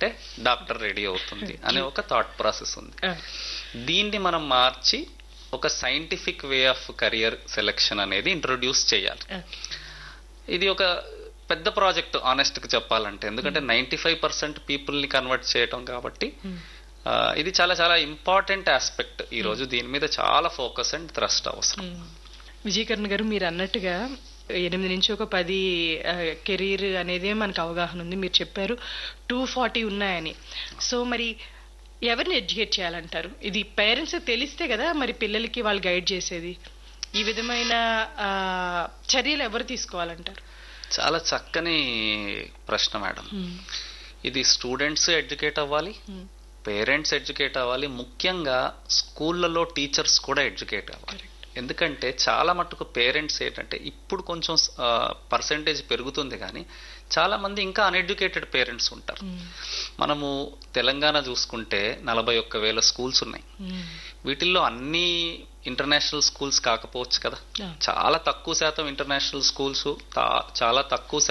అంటే doctor ready అవుతుంది అనే ఒక థాట్ ప్రాసెస్ ఉంది ఆ, దీన్ని మనం మార్చి ఒక scientific way of career selection అనేది ఇంట్రొడ్యూస్ చేయాలి ఆ, ఇది ఒక పెద్ద ప్రాజెక్ట్ ఆనెస్ట్ గా చెప్పాలంటే ఎందుకంటే నైంటీ ఫైవ్ పర్సెంట్ పీపుల్ ని కన్వర్ట్ చేయటం కాబట్టి ఉమ్, ఆ, ఇది చాలా చాలా ఇంపార్టెంట్ ఆస్పెక్ట్ ఈ రోజు దీని మీద చాలా ఫోకస్ అండ్ థ్రస్ట్ అవసరం ఉమ్. విజయకరణ్ గారు మీరు అన్నట్టుగా ఎనిమిది నుంచి ఒక పది కెరీర్ అనేది మనకు అవగాహన ఉంది మీరు చెప్పారు టూ ఫార్టీ ఉన్నాయని సో మరి ఎవరిని ఎడ్యుకేట్ చేయాలంటారు ఇది పేరెంట్స్ తెలిస్తే కదా మరి పిల్లలకి వాళ్ళు గైడ్ చేసేది ఈ విధమైన ఆ, చర్యలు ఎవరు తీసుకోవాలంటారు చాలా చక్కని ప్రశ్న మేడం ఉమ్, ఇది స్టూడెంట్స్ ఎడ్యుకేట్ అవ్వాలి ఉమ్, పేరెంట్స్ ఎడ్యుకేట్ అవ్వాలి ముఖ్యంగా స్కూళ్ళలో టీచర్స్ కూడా ఎడ్యుకేట్ అవ్వాలి ఎందుకంటే చాలా మట్టుకు పేరెంట్స్ ఏంటంటే ఇప్పుడు కొంచెం పర్సంటేజ్ పెరుగుతుంది కానీ చాలా మంది ఇంకా అన్ఎడ్యుకేటెడ్ పేరెంట్స్ ఉంటారు ఉమ్, మనము తెలంగాణ చూసుకుంటే నలభై ఒక్క వేల స్కూల్స్ ఉన్నాయి ఉమ్, వీటిల్లో అన్ని ఇంటర్నేషనల్ స్కూల్స్ కాకపోవచ్చు కదా Yeah. చాలా తక్కువ శాతం ఇంటర్నేషనల్ స్కూల్స్ చాలా తక్కువ